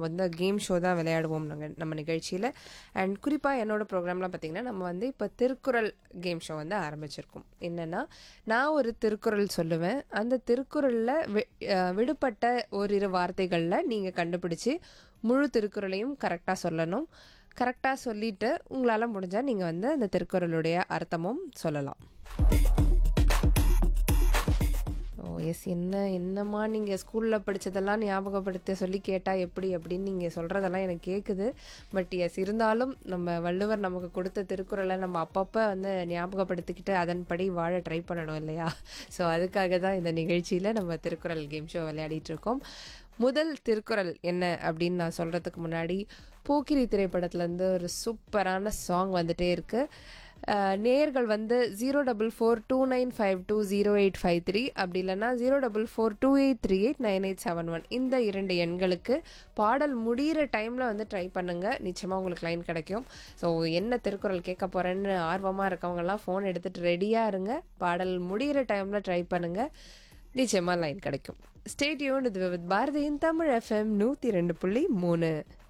நம்ம வந்து game show தான் விளையாடுவோம் நாங்கள் நம்ம நிகழ்ச்சியில் அண்ட் குறிப்பாக என்னோட ப்ரோக்ராம்லாம் பார்த்தீங்கன்னா நம்ம வந்து இப்போ திருக்குறள் கேம் ஷோ வந்து ஆரம்பிச்சிருக்கோம் என்னென்னா நான் ஒரு திருக்குறள் சொல்லுவேன் அந்த திருக்குறளில் வி அஹ் விடுபட்ட ஓரிரு வார்த்தைகளில் நீங்கள் கண்டுபிடிச்சி முழு திருக்குறளையும் கரெக்டாக சொல்லணும் கரெக்டாக சொல்லிட்டு உங்களால் முடிஞ்சால் நீங்கள் வந்து அந்த திருக்குறளுடைய அர்த்தமும் சொல்லலாம் ஓ எஸ் என்ன என்னம்மா நீங்கள் ஸ்கூலில் படித்ததெல்லாம் ஞாபகப்படுத்த சொல்லி கேட்டால் எப்படி அப்படின்னு நீங்கள் சொல்கிறதெல்லாம் எனக்கு கேட்குது பட் எஸ் இருந்தாலும் நம்ம வள்ளுவர் நமக்கு கொடுத்த திருக்குறளை நம்ம அப்பப்போ வந்து ஞாபகப்படுத்திக்கிட்டு அதன்படி வாழ ட்ரை பண்ணணும் இல்லையா ஸோ அதுக்காக தான் இந்த நிகழ்ச்சியில் நம்ம திருக்குறள் கேம் ஷோ விளையாடிட்டு இருக்கோம் முதல் திருக்குறள் என்ன அப்படின்னு நான் சொல்கிறதுக்கு முன்னாடி போக்கிரி திரைப்படத்துலேருந்து ஒரு சூப்பரான சாங் வந்துட்டே இருக்குது அஹ் நேர்கள் வந்து zero double four two nine five two zero eight five three அப்படி இல்லைன்னா zero double four two eight three eight nine eight seven one இந்த இரண்டு எண்களுக்கு பாடல் முடிகிற டைமில் வந்து ட்ரை பண்ணுங்கள் நிச்சயமாக உங்களுக்கு லைன் கிடைக்கும் ஸோ என்ன திருக்குறள் கேட்க போகிறேன்னு ஆர்வமாக இருக்கவங்கலாம் ஃபோன் எடுத்துகிட்டு ரெடியாக இருங்க பாடல் முடிகிற டைமில் ட்ரை பண்ணுங்கள் நிச்சயமாக லைன் கிடைக்கும் ஸ்டேட்யூன் இது வித் பாரதியின் தமிழ் எஃப்எம் நூற்றி ரெண்டு புள்ளி மூணு